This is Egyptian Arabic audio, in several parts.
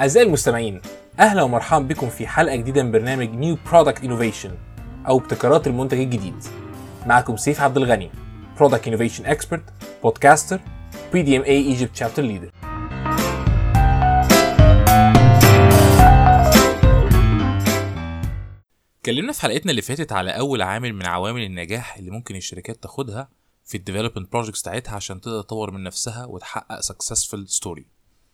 أعزائي المستمعين أهلا ومرحبا بكم في حلقة جديدة من برنامج نيو برودكت انوفيشن أو ابتكارات المنتج الجديد معكم سيف عبد الغني برودكت انوفيشن اكسبرت بودكاستر بي دي ام اي ايجيبت شابتر ليدر اتكلمنا في حلقتنا اللي فاتت على اول عامل من عوامل النجاح اللي ممكن الشركات تاخدها في الديفلوبمنت بروجكتس بتاعتها عشان تقدر تطور من نفسها وتحقق سكسسفul ستوري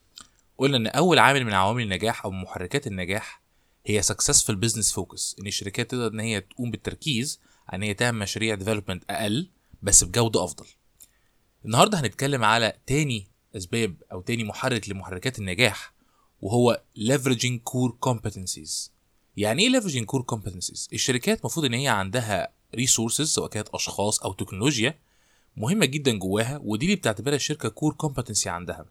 قلنا ان اول عامل من عوامل النجاح او محركات النجاح هي سكسسفul بزنس فوكس ان الشركات تقدر ان هي تقوم بالتركيز على ان هي تعمل مشاريع ديفلوبمنت اقل بس بجوده افضل النهارده هنتكلم على تاني اسباب او تاني محرك لمحركات النجاح وهو leveraging core competencies يعني ايه leveraging core competencies الشركات المفروض ان هي عندها resources سواء كانت اشخاص او تكنولوجيا مهمه جدا جواها ودي اللي بتعتبرها الشركه كور كومبتنسي عندها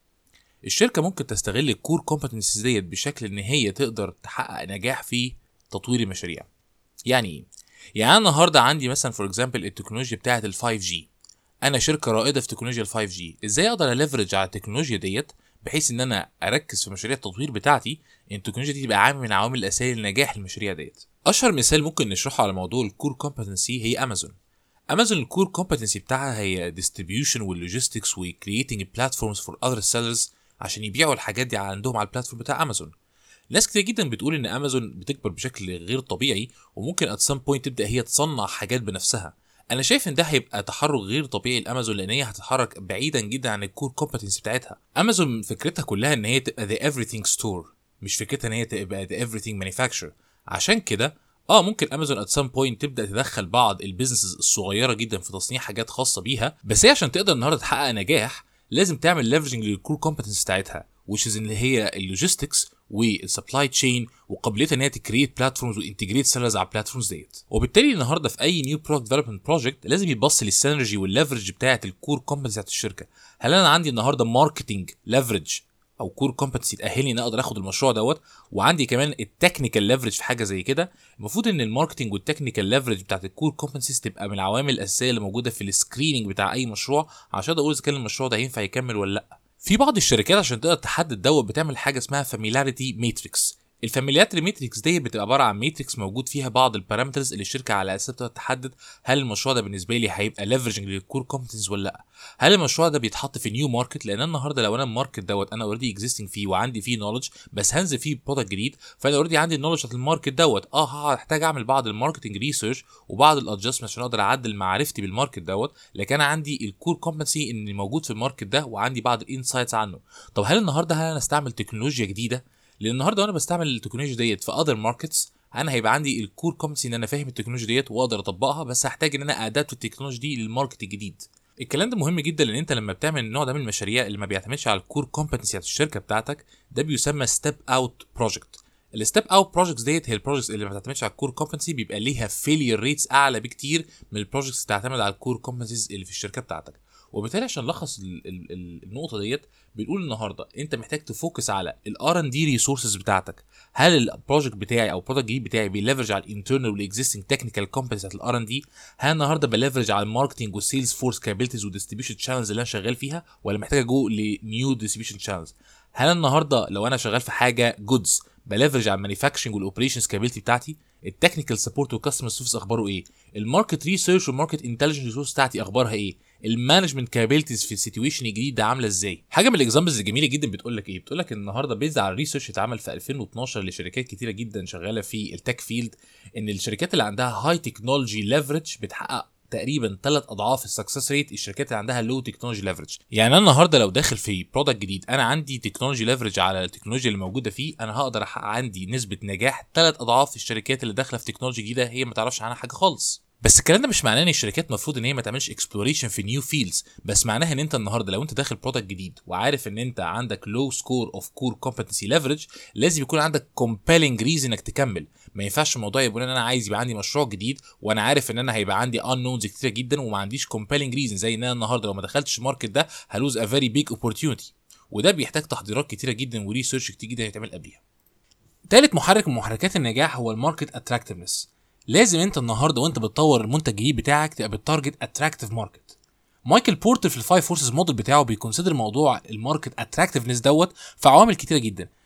الشركه ممكن تستغل الكور كومبتنسيز ديت بشكل ان هي تقدر تحقق نجاح في تطوير المشاريع يعني ايه يعني انا النهارده عندي مثلا فور اكزامبل التكنولوجيا بتاعه ال 5 جي انا شركه رائده في تكنولوجيا ال 5 جي ازاي اقدر اليفرج على التكنولوجيا ديت بحيث ان انا اركز في مشاريع التطوير بتاعتي ان التكنولوجيا دي تبقى عامل من عوامل الاساسيه لنجاح المشاريع ديت اشهر مثال ممكن نشرحه على موضوع الكور كومبتنسي هي امازون امازون الكور كومبتنسي بتاعها هي ديستريبيوشن واللوجيستكس وكرييتنج بلاتفورمز فور اذر سيلرز عشان يبيعوا الحاجات دي عندهم على البلاتفورم بتاع امازون ناس كتير جدا بتقول ان امازون بتكبر بشكل غير طبيعي وممكن ات سام بوينت تبدا هي تصنع حاجات بنفسها انا شايف ان ده هيبقى تحرك غير طبيعي لامازون لان هي هتتحرك بعيدا جدا عن الكور كومبتنسي بتاعتها امازون فكرتها كلها ان هي تبقى ذا everything ستور مش فكرتها ان هي تبقى ذا everything manufacturer عشان كده اه ممكن امازون ات سام بوينت تبدا تدخل بعض البيزنسز الصغيره جدا في تصنيع حاجات خاصه بيها بس هي عشان تقدر النهارده تحقق نجاح لازم تعمل ليفرجنج للكور كومبتنس بتاعتها which is اللي هي اللوجيستكس والسبلاي تشين وقابليتها ان هي تكريت بلاتفورمز وانتجريت سيلرز على البلاتفورمز ديت وبالتالي النهارده في اي نيو برودكت ديفلوبمنت بروجكت لازم يبص للسينرجي والليفرج بتاعه الكور كومبتنس بتاعت الشركه هل انا عندي النهارده ماركتنج ليفرج او كور كومبتنسي تاهلني ان اقدر اخد المشروع دوت وعندي كمان التكنيكال ليفرج في حاجه زي كده المفروض ان الماركتنج والتكنيكال ليفرج بتاعت الكور كومبتنسيز تبقى من العوامل الاساسيه اللي موجوده في السكريننج بتاع اي مشروع عشان اقول اذا كان المشروع ده هينفع يكمل ولا لا في بعض الشركات عشان تقدر تحدد دوت بتعمل حاجه اسمها فاميلاريتي ماتريكس الفاميلياريتي ماتريكس دي بتبقى عباره عن ماتريكس موجود فيها بعض البارامترز اللي الشركه على اساسها تقدر تحدد هل المشروع ده بالنسبه لي هيبقى ليفرجنج للكور كومبتنس ولا لا هل المشروع ده بيتحط في نيو ماركت لان النهارده لو انا الماركت دوت انا اوريدي اكزيستنج فيه وعندي فيه نولج بس هنزل فيه برودكت جديد فانا اوريدي عندي النولج بتاعت الماركت دوت اه هحتاج اعمل بعض الماركتنج ريسيرش وبعض الادجستمنت عشان اقدر اعدل معرفتي بالماركت دوت لكن انا عندي الكور كومبتنسي اللي موجود في الماركت ده وعندي بعض الانسايتس عنه طب هل النهارده هل انا استعمل تكنولوجيا جديده لان النهارده وانا بستعمل التكنولوجيا ديت في اذر ماركتس انا هيبقى عندي الكور كومبتنسي ان انا فاهم التكنولوجيا ديت واقدر اطبقها بس هحتاج ان انا ادابت التكنولوجيا دي للماركت الجديد الكلام ده مهم جدا لان انت لما بتعمل النوع ده من المشاريع اللي ما بيعتمدش على الكور كومبتنسي بتاعت الشركه بتاعتك ده بيسمى ستيب اوت بروجكت الستيب اوت بروجكتس ديت هي البروجكتس اللي ما بتعتمدش على الكور كومبتنسي بيبقى ليها فيلير ريتس اعلى بكتير من البروجكتس اللي بتعتمد على الكور كومبتنسيز اللي في الشركه بتاعتك وبالتالي عشان نلخص ال ال ال النقطه ديت بنقول النهارده انت محتاج تفوكس على الار ان دي ريسورسز بتاعتك هل البروجكت بتاعي او البرودكت الجديد بتاعي بيليفرج على الانترنال والاكزيستنج تكنيكال كومبتنس بتاعت الار ان دي هل النهارده بليفرج على الماركتنج والسيلز فورس كابيلتيز والديستريبيوشن شانلز اللي انا شغال فيها ولا محتاج اجو لنيو ديستريبيوشن شانلز هل النهارده لو انا شغال في حاجه جودز بليفرج على المانيفاكتشرنج والاوبريشنز كابيلتي بتاعتي التكنيكال سبورت والكاستمر سيرفيس اخباره ايه الماركت ريسيرش والماركت انتليجنس ريسورس بتاعتي اخبارها ايه المانجمنت كابيلتيز في السيتويشن الجديد ده عامله ازاي حاجه من الاكزامبلز الجميله جدا بتقول لك ايه بتقول لك النهارده بيز على الريسيرش اتعمل في 2012 لشركات كتيره جدا شغاله في التك فيلد ان الشركات اللي عندها هاي تكنولوجي ليفرج بتحقق تقريبا ثلاث اضعاف السكسس ريت الشركات اللي عندها لو تكنولوجي ليفرج يعني انا النهارده لو داخل في برودكت جديد انا عندي تكنولوجي ليفرج على التكنولوجيا اللي موجوده فيه انا هقدر احقق عندي نسبه نجاح ثلاث اضعاف الشركات اللي داخله في تكنولوجي جديده هي ما تعرفش عنها حاجه خالص بس الكلام ده مش معناه ان الشركات المفروض ان هي ما تعملش اكسبلوريشن في نيو فيلدز بس معناها ان انت النهارده لو انت داخل برودكت جديد وعارف ان انت عندك لو سكور اوف كور كومبتنسي ليفرج لازم يكون عندك كومبيلنج ريزن انك تكمل ما ينفعش الموضوع يبقى ان انا عايز يبقى عندي مشروع جديد وانا عارف ان انا هيبقى عندي انونز كتيره جدا وما عنديش كومبيلنج ريزن زي ان انا النهارده لو ما دخلتش الماركت ده هلوز ا فيري بيج اوبورتيونيتي وده بيحتاج تحضيرات كتيره جدا وريسيرش كتير جدا يتعمل قبليها تالت محرك من محركات النجاح هو الماركت اتراكتفنس لازم انت النهارده وانت بتطور المنتج الجديد بتاعك تبقى بتارجت اتراكتيف ماركت مايكل بورتر في الفايف فورسز موديل بتاعه بيكونسيدر موضوع الماركت اتراكتفنس دوت في عوامل كتيره جدا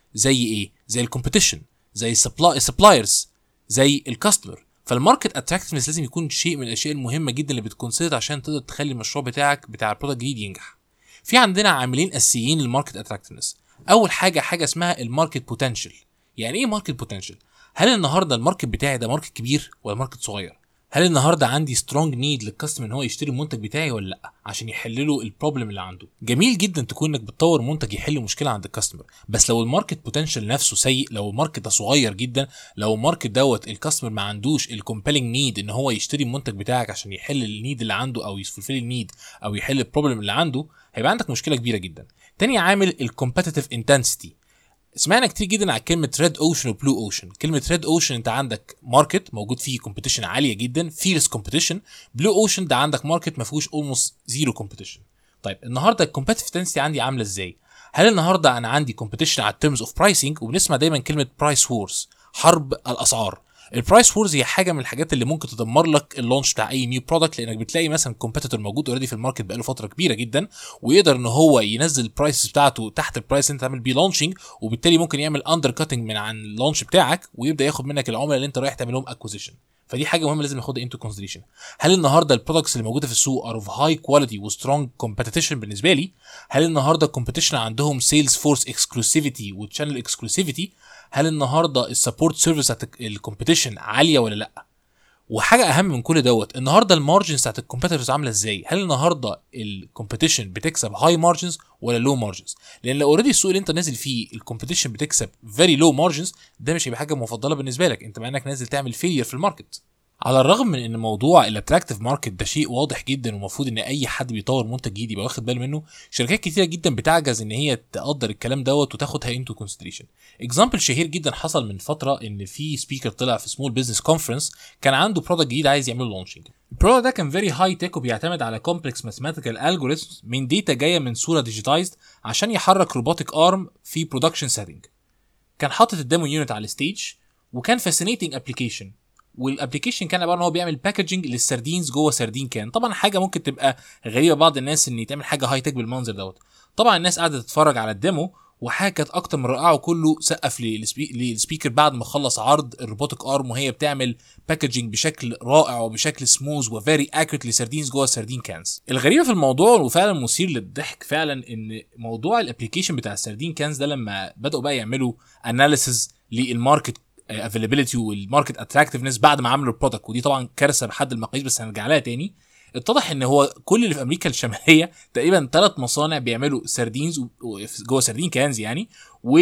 زي ايه زي الكومبيتيشن زي السبلايرز زي الكاستمر فالماركت اتراكتفنس لازم يكون شيء من الاشياء المهمه جدا اللي بتكونسيدر عشان تقدر تخلي المشروع بتاعك بتاع البرودكت الجديد ينجح في عندنا عاملين اساسيين للماركت اتراكتفنس اول حاجه حاجه اسمها الماركت بوتنشال يعني ايه ماركت بوتنشال هل النهارده الماركت بتاعي ده ماركت كبير ولا ماركت صغير هل النهارده عندي سترونج نيد للكاستمر ان هو يشتري المنتج بتاعي ولا لا عشان يحل له البروبلم اللي عنده جميل جدا تكون انك بتطور منتج يحل مشكله عند الكاستمر بس لو الماركت بوتنشال نفسه سيء لو الماركت ده صغير جدا لو الماركت دوت الكاستمر ما عندوش الكومبيلنج نيد ان هو يشتري المنتج بتاعك عشان يحل النيد اللي عنده او يفلفل النيد او يحل البروبلم اللي عنده هيبقى عندك مشكله كبيره جدا تاني عامل الكومبتيتيف انتنسيتي سمعنا كتير جدا على كلمه ريد اوشن وبلو اوشن كلمه ريد اوشن انت عندك ماركت موجود فيه كومبيتيشن عاليه جدا فيرس كومبيتيشن بلو اوشن ده عندك ماركت ما فيهوش اولموست زيرو كومبيتيشن طيب النهارده الكومبتيتيف انتنسيتي عندي عامله ازاي هل النهارده انا عندي كومبيتيشن على التيرمز اوف برايسنج وبنسمع دايما كلمه برايس وورز حرب الاسعار البرايس وورز هي حاجه من الحاجات اللي ممكن تدمر لك اللونش بتاع اي نيو برودكت لانك بتلاقي مثلا كومبيتيتور موجود اوريدي في الماركت بقاله فتره كبيره جدا ويقدر ان هو ينزل البرايس بتاعته تحت البرايس اللي انت عامل بيه لونشنج وبالتالي ممكن يعمل اندر كاتنج من عن اللونش بتاعك ويبدا ياخد منك العملاء اللي انت رايح تعمل لهم اكوزيشن فدي حاجه مهمه لازم ناخدها انتو كونسيدريشن هل النهارده البرودكتس اللي موجوده في السوق ار اوف هاي كواليتي وسترونج كومبيتيشن بالنسبه لي هل النهارده الكومبيتيشن عندهم سيلز فورس اكسكلوسيفيتي وتشانل اكسكلوسيفيتي هل النهارده السبورت سيرفيس بتاعت الكومبيتيشن عاليه ولا لا وحاجه اهم من كل دوت النهارده المارجنز بتاعت الكومبيتيتورز عامله ازاي هل النهارده الكومبيتيشن بتكسب هاي مارجنز ولا لو مارجنز لان لو اوريدي السوق اللي انت نازل فيه الكومبيتيشن بتكسب فيري لو مارجنز ده مش هيبقى حاجه مفضله بالنسبه لك انت مع انك نازل تعمل فيلير في الماركت على الرغم من ان موضوع الاتراكتيف ماركت ده شيء واضح جدا ومفروض ان اي حد بيطور منتج جديد يبقى واخد باله منه شركات كتيره جدا بتعجز ان هي تقدر الكلام دوت وتاخدها انتو كونسيدريشن اكزامبل شهير جدا حصل من فتره ان في سبيكر طلع في سمول بزنس كونفرنس كان عنده برودكت جديد عايز يعمل لونشنج البرودكت ده كان فيري هاي تك وبيعتمد على كومبلكس ماثيماتيكال الجوريثمز من داتا جايه من صوره ديجيتايزد عشان يحرك روبوتك ارم في برودكشن سيتنج كان حاطط الديمو يونت على الستيج وكان فاسينيتنج ابلكيشن والابلكيشن كان عباره ان هو بيعمل باكجنج للسردينز جوه سردين كان طبعا حاجه ممكن تبقى غريبه بعض الناس ان يتعمل حاجه هاي تك بالمنظر دوت طبعا الناس قاعده تتفرج على الديمو وحاجه كانت اكتر من رائعه وكله سقف للسبيكر بعد ما خلص عرض الروبوتك ارم وهي بتعمل باكجنج بشكل رائع وبشكل سموز وفيري اكيوريت لسردينز جوه السردين كانز الغريبه في الموضوع وفعلا مثير للضحك فعلا ان موضوع الابلكيشن بتاع السردين كانز ده لما بداوا بقى يعملوا اناليسز للماركت افيلابيلتي والماركت اتراكتفنس بعد ما عملوا البرودكت ودي طبعا كارثه بحد المقاييس بس هنرجع لها تاني اتضح ان هو كل اللي في امريكا الشماليه تقريبا ثلاث مصانع بيعملوا سردينز جوه سردين كانز يعني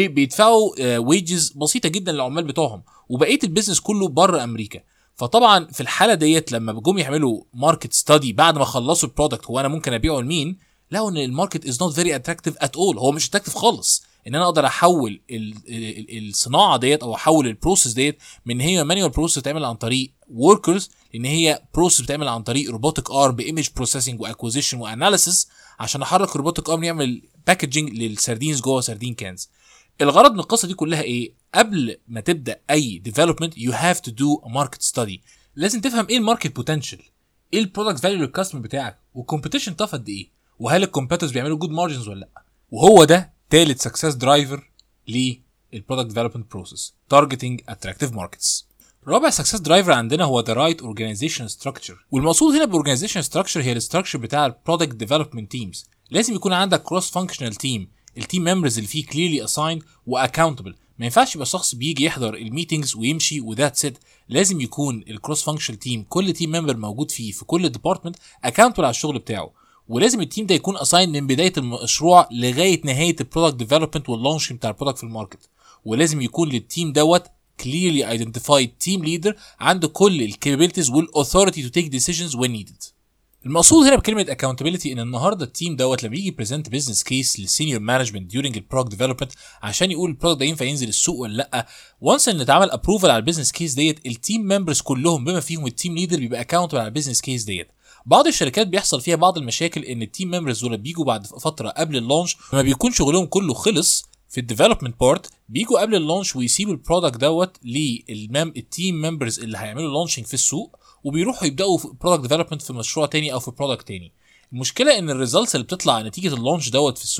وبيدفعوا ويجز بسيطه جدا للعمال بتوعهم وبقيه البيزنس كله بره امريكا فطبعا في الحاله ديت لما جم يعملوا ماركت ستادي بعد ما خلصوا البرودكت هو انا ممكن ابيعه لمين لقوا ان الماركت از نوت فيري اتراكتيف ات اول هو مش اتراكتيف خالص ان انا اقدر احول ال ال الصناعه ديت او احول البروسيس ديت من هي مانيوال بروسيس بتتعمل عن طريق وركرز ان هي بروسيس بتتعمل عن طريق روبوتك ارم بايمج بروسيسنج واكوزيشن واناليسيس عشان احرك الروبوتك ارم يعمل باكجنج للسردينز جوه سردين كانز الغرض من القصه دي كلها ايه قبل ما تبدا اي ديفلوبمنت يو هاف تو دو ا ماركت ستادي لازم تفهم ايه الماركت بوتنشال ايه البرودكت فاليو للكاستمر بتاعك والكومبيتيشن طف قد ايه وهل الكومبيتيتورز بيعملوا جود مارجنز ولا لا وهو ده تالت سكسس درايفر للبرودكت ديفلوبمنت بروسيس تارجتنج اتراكتيف ماركتس رابع سكسس درايفر عندنا هو ذا رايت اورجانيزيشن ستراكشر والمقصود هنا باورجانيزيشن ستراكشر هي الستراكشر بتاع البرودكت ديفلوبمنت تيمز لازم يكون عندك كروس فانكشنال تيم التيم ممبرز اللي فيه كليرلي اسايند واكاونتبل ما ينفعش يبقى شخص بيجي يحضر الميتنجز ويمشي وذات سيت لازم يكون الكروس فانكشنال تيم كل تيم ممبر موجود فيه في كل ديبارتمنت اكاونتبل على الشغل بتاعه ولازم التيم ده يكون اساين من بدايه المشروع لغايه نهايه البرودكت ديفلوبمنت واللونش بتاع البرودكت في الماركت ولازم يكون للتيم دوت clearly identified team leader عنده كل الكابابيلتيز والاثوريتي تو تيك ديسيجنز when needed المقصود هنا بكلمه accountability ان النهارده التيم دوت لما يجي بريزنت بزنس كيس للسينيور مانجمنت during البرودكت ديفلوبمنت عشان يقول البرودكت ده ينفع ينزل السوق ولا لا وانس ان اتعمل ابروفال على البيزنس كيس ديت التيم ممبرز كلهم بما فيهم التيم ليدر بيبقى اكاونتبل على البيزنس كيس ديت بعض الشركات بيحصل فيها بعض المشاكل ان التيم ممبرز دول بيجوا بعد فتره قبل اللونش لما بيكون شغلهم كله خلص في الديفلوبمنت بارت بيجوا قبل اللونش ويسيبوا البرودكت دوت للمم التيم ممبرز اللي هيعملوا لونشنج في السوق وبيروحوا يبداوا في برودكت ديفلوبمنت في مشروع تاني او في برودكت تاني المشكله ان الريزلتس اللي بتطلع نتيجه اللونش دوت في السوق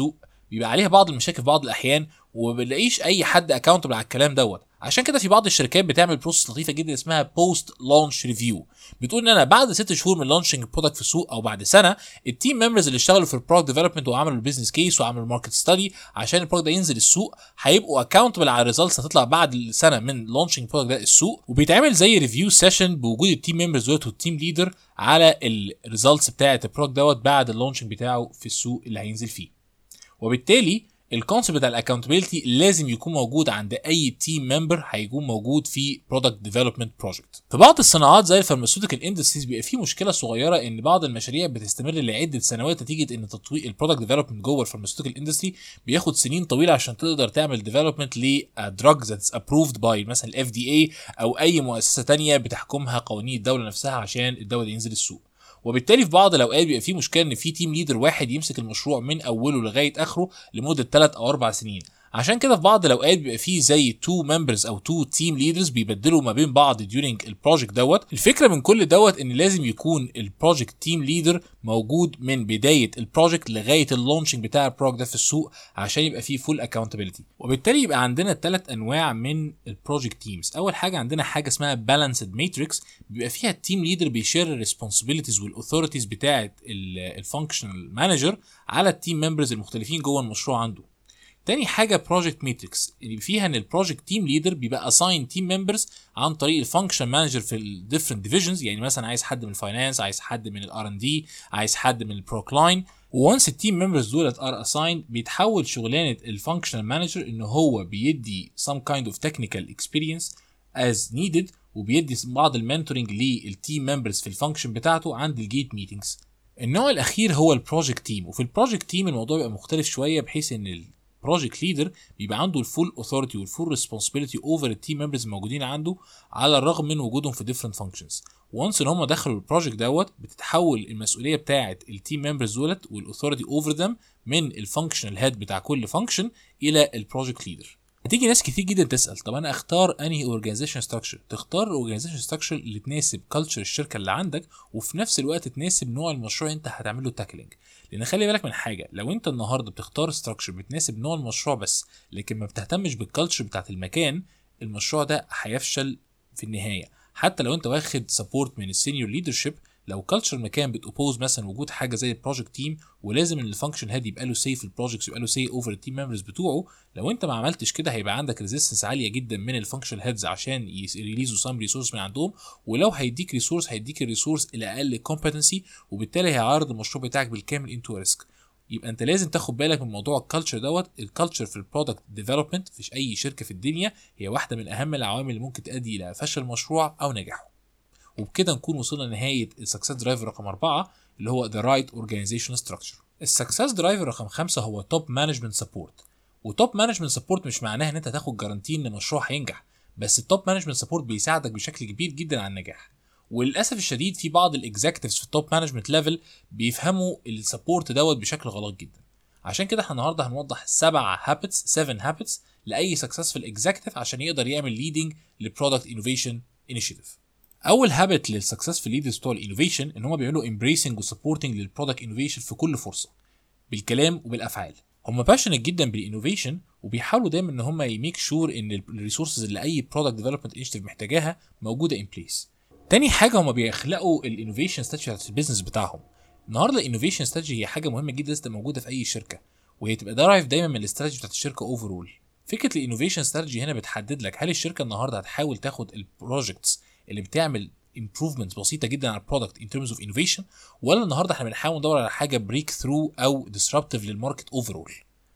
بيبقى عليها بعض المشاكل في بعض الاحيان وما بنلاقيش اي حد اكاونتبل على الكلام دوت عشان كده في بعض الشركات بتعمل بروسس لطيفه جدا اسمها بوست لانش ريفيو بتقول ان انا بعد ست شهور من لانشنج برودكت في السوق او بعد سنه التيم ممبرز اللي اشتغلوا في البرودكت ديفلوبمنت وعملوا البيزنس كيس وعملوا الماركت ستادي عشان البرودكت ده ينزل السوق هيبقوا اكاونتبل على الريزلتس هتطلع بعد السنه من لانشنج البرودكت ده السوق وبيتعمل زي ريفيو سيشن بوجود التيم ممبرز دوت والتيم ليدر على الريزلتس بتاعه البرودكت دوت بعد اللانشنج بتاعه في السوق اللي هينزل فيه وبالتالي الكونسيبت بتاع الاكونتبيلتي لازم يكون موجود عند اي تيم ممبر هيكون موجود في برودكت ديفلوبمنت بروجكت في بعض الصناعات زي الفارماسيوتيكال اندستريز بيبقى في مشكله صغيره ان بعض المشاريع بتستمر لعده سنوات نتيجه ان تطوير البرودكت ديفلوبمنت جوه الفارماسيوتيكال اندستري بياخد سنين طويله عشان تقدر تعمل ديفلوبمنت لدراج ذاتس ابروفد باي مثلا الاف دي اي او اي مؤسسه تانية بتحكمها قوانين الدوله نفسها عشان الدواء ده ينزل السوق وبالتالي في بعض الاوقات بيبقى في مشكله ان في تيم ليدر واحد يمسك المشروع من اوله لغايه اخره لمده 3 او 4 سنين عشان كده في بعض الاوقات بيبقى في زي تو ممبرز او تو تيم ليدرز بيبدلوا ما بين بعض during البروجكت دوت الفكره من كل دوت ان لازم يكون البروجكت تيم ليدر موجود من بدايه البروجكت لغايه اللونشنج بتاع البروجكت ده في السوق عشان يبقى فيه فول اكاونتابيلتي وبالتالي يبقى عندنا ثلاث انواع من البروجكت تيمز اول حاجه عندنا حاجه اسمها بالانسد ماتريكس بيبقى فيها التيم ليدر بيشير الريسبونسبيلتيز والاثوريتيز بتاعه الفانكشنال مانجر على التيم ممبرز المختلفين جوه المشروع عنده تاني حاجه بروجكت ماتريكس اللي فيها ان البروجكت تيم ليدر بيبقى اساين تيم ممبرز عن طريق الفانكشن مانجر في الديفرنت ديفيجنز يعني مثلا عايز حد من الفاينانس عايز حد من الار ان دي عايز حد من البروك لاين وانس التيم ممبرز دولت ار اساين بيتحول شغلانه الفانكشنال مانجر ان هو بيدي some kind of technical experience as needed وبيدي بعض المنتورنج للتيم ممبرز في الفانكشن بتاعته عند الجيت ميتنجز النوع الاخير هو البروجكت تيم وفي البروجكت تيم الموضوع بيبقى مختلف شويه بحيث ان البروجكت ليدر بيبقى عنده الفول اوثورتي والفول ريسبونسبيلتي اوفر التيم ممبرز الموجودين عنده على الرغم من وجودهم في ديفرنت فانكشنز وانس ان هم دخلوا البروجكت دوت بتتحول المسؤوليه بتاعه التيم ممبرز دولت والاوثورتي اوفر ذم من الفانكشنال هيد بتاع كل فانكشن الى البروجكت ليدر هتيجي ناس كتير جدا تسال طب انا اختار انهي اورجانيزيشن ستراكشر تختار الاورجانيزيشن ستراكشر اللي تناسب كلتشر الشركه اللي عندك وفي نفس الوقت تناسب نوع المشروع انت هتعمله تاكلينج لان خلي بالك من حاجه لو انت النهارده بتختار ستراكشر بتناسب نوع المشروع بس لكن ما بتهتمش بالكالتشر بتاعت المكان المشروع ده هيفشل في النهايه حتى لو انت واخد سبورت من السينيور ليدرشيب لو كلتشر المكان بتوبوز مثلا وجود حاجه زي البروجكت تيم ولازم ان الفانكشن هيد يبقى له سي في البروجكتس يبقى له سي اوفر التيم ممبرز بتوعه لو انت ما عملتش كده هيبقى عندك ريزيستنس عاليه جدا من الفانكشن هيدز عشان يريليزوا سام ريسورس من عندهم ولو هيديك ريسورس هيديك الريسورس الى اقل كومبتنسي وبالتالي هيعرض المشروع بتاعك بالكامل انتو ريسك يبقى انت لازم تاخد بالك من موضوع الكالتشر دوت الكالتشر في البرودكت ديفلوبمنت في اي شركه في الدنيا هي واحده من اهم العوامل اللي ممكن تؤدي الى فشل المشروع او نجاحه وبكده نكون وصلنا لنهايه السكسس درايفر رقم أربعة اللي هو ذا رايت اورجانيزيشن ستراكشر السكسس درايفر رقم خمسة هو توب مانجمنت سبورت وتوب مانجمنت سبورت مش معناها ان انت تاخد جارانتي ان المشروع هينجح بس التوب مانجمنت سبورت بيساعدك بشكل كبير جدا على النجاح وللاسف الشديد في بعض الاكزكتيفز في التوب مانجمنت ليفل بيفهموا السبورت دوت بشكل غلط جدا عشان كده احنا النهارده هنوضح سبع هابتس 7 هابتس لاي سكسسفul اكزكتيف عشان يقدر يعمل ليدنج لبرودكت انوفيشن انيشيتيف اول هابت للسكسسفul ليدرز بتوع الانوفيشن ان هم بيعملوا امبريسنج وسبورتنج للبرودكت انوفيشن في كل فرصه بالكلام وبالافعال هم باشنت جدا بالانوفيشن وبيحاولوا دايما ان هم يميك شور ان الريسورسز اللي اي برودكت ديفلوبمنت انيشيتيف محتاجاها موجوده ان بليس تاني حاجه هم بيخلقوا الانوفيشن ستراتيجي بتاعت البيزنس بتاعهم النهارده الانوفيشن ستراتيجي هي حاجه مهمه جدا لازم تبقى موجوده في اي شركه وهي تبقى درايف دايما من الاستراتيجي بتاعت الشركه اوفرول فكره الانوفيشن ستراتيجي هنا بتحدد لك هل الشركه النهارده هتحاول تاخد البروجكتس اللي بتعمل improvements بسيطه جدا على البرودكت in terms of innovation ولا النهارده احنا بنحاول ندور على حاجه بريك ثرو او disruptive للماركت اوفرول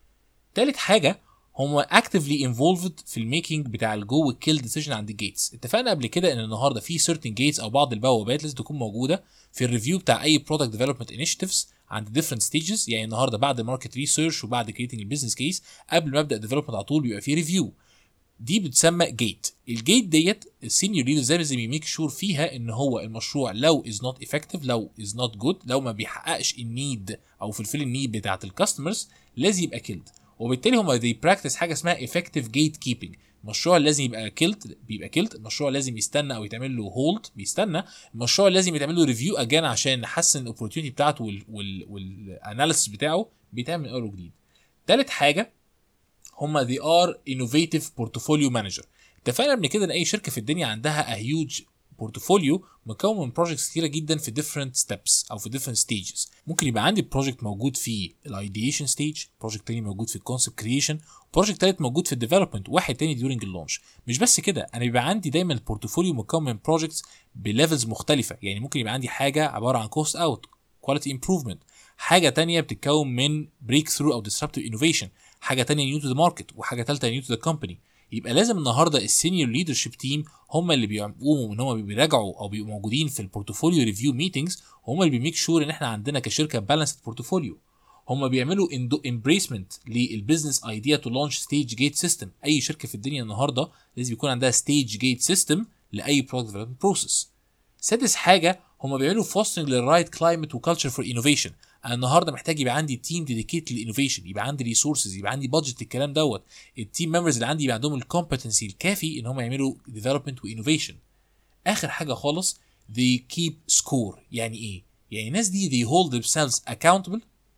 تالت حاجه هم actively involved في الميكنج بتاع الجو والكيل ديسيجن عند الجيتس اتفقنا قبل كده ان النهارده في certain gates او بعض البوابات لازم تكون موجوده في الريفيو بتاع اي برودكت ديفلوبمنت انيشيتيفز عند different stages يعني النهارده بعد الماركت ريسيرش وبعد creating البيزنس كيس قبل ما ابدا ديفلوبمنت على طول بيبقى في ريفيو دي بتسمى جيت الجيت ديت السينيور ليدر زي لازم يميك شور فيها ان هو المشروع لو از نوت افكتيف لو از نوت جود لو ما بيحققش النيد او فلفل النيد بتاعت الكاستمرز لازم يبقى كيلد وبالتالي هم دي براكتس حاجه اسمها افكتيف جيت كيبنج المشروع لازم يبقى كيلد بيبقى كيلد المشروع لازم يستنى او يتعمل له هولد بيستنى المشروع لازم يتعمل له ريفيو اجان عشان نحسن الاوبورتيونيتي بتاعته والاناليسيس بتاعه بيتعمل من اول وجديد تالت حاجه هما they are innovative portfolio manager اتفقنا قبل كده ان اي شركه في الدنيا عندها a huge بورتفوليو مكون من بروجكتس كتيره جدا في different steps او في different stages ممكن يبقى عندي بروجكت موجود في الايديشن ستيج بروجكت تاني موجود في الكونسبت كريشن بروجكت تالت موجود في الديفلوبمنت واحد تاني during اللونش مش بس كده انا بيبقى عندي دايما البورتفوليو مكون من بروجكتس بليفلز مختلفه يعني ممكن يبقى عندي حاجه عباره عن كوست اوت كواليتي امبروفمنت حاجه تانية بتتكون من بريك ثرو او disruptive انوفيشن حاجه تانية نيو تو ذا ماركت وحاجه ثالثه نيو تو ذا كومباني يبقى لازم النهارده السينيور ليدرشيب تيم هم اللي بيقوموا ان هم بيراجعوا او بيبقوا موجودين في البورتفوليو ريفيو ميتنجز هم اللي بيميك شور ان احنا عندنا كشركه بالانسد بورتفوليو هم بيعملوا امبريسمنت للبيزنس ايديا تو لانش ستيج جيت سيستم اي شركه في الدنيا النهارده لازم يكون عندها ستيج جيت سيستم لاي برودكت ديفلوبمنت بروسيس سادس حاجه هم بيعملوا فوستنج للرايت كلايمت وكالتشر فور انوفيشن انا النهارده محتاج يبقى عندي تيم ديديكيت للانوفيشن يبقى عندي ريسورسز يبقى عندي بادجت الكلام دوت التيم ممبرز اللي عندي يبقى عندهم الكومبتنسي الكافي ان هم يعملوا ديفلوبمنت وانوفيشن اخر حاجه خالص they keep score يعني ايه يعني الناس دي they hold themselves accountable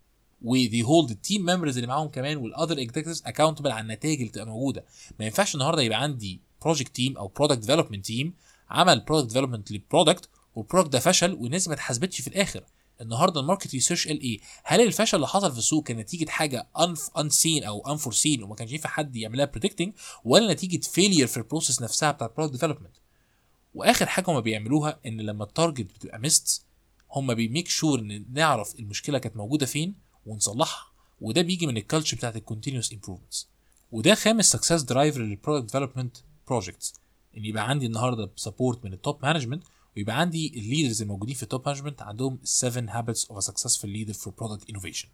و they hold the team members اللي معاهم كمان والاذر executives accountable على النتائج اللي بتبقى موجوده ما ينفعش النهارده يبقى عندي بروجكت تيم او برودكت ديفلوبمنت تيم عمل برودكت ديفلوبمنت للبرودكت والبرودكت ده فشل والناس ما اتحاسبتش في الاخر النهارده الماركت ريسيرش قال ايه؟ هل الفشل اللي حصل في السوق كان نتيجه حاجه انسين او انفورسين وما كانش ينفع حد يعملها بريدكتنج ولا نتيجه فيلير في البروسيس نفسها بتاع البرودكت ديفلوبمنت؟ واخر حاجه هما بيعملوها ان لما التارجت بتبقى ميست هما بيميك شور ان نعرف المشكله كانت موجوده فين ونصلحها وده بيجي من الكالتشر بتاعت الكونتينوس امبروفمنتس وده خامس سكسس درايفر للبرودكت ديفلوبمنت بروجكتس ان يبقى عندي النهارده سبورت من التوب مانجمنت ويبقى عندي الليدرز الموجودين في التوب مانجمنت عندهم 7 هابتس اوف ا سكسسفul leader for product innovation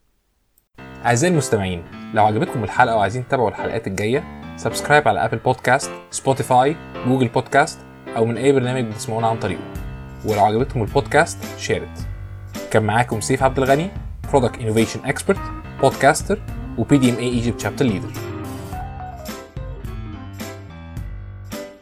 اعزائي المستمعين لو عجبتكم الحلقه وعايزين تتابعوا الحلقات الجايه سبسكرايب على ابل بودكاست سبوتيفاي جوجل بودكاست او من اي برنامج بتسمعونا عن طريقه ولو عجبتكم البودكاست شيرت كان معاكم سيف عبد الغني برودكت انوفيشن اكسبرت بودكاستر وبي دي ام اي ايجيبت شابتر ليدر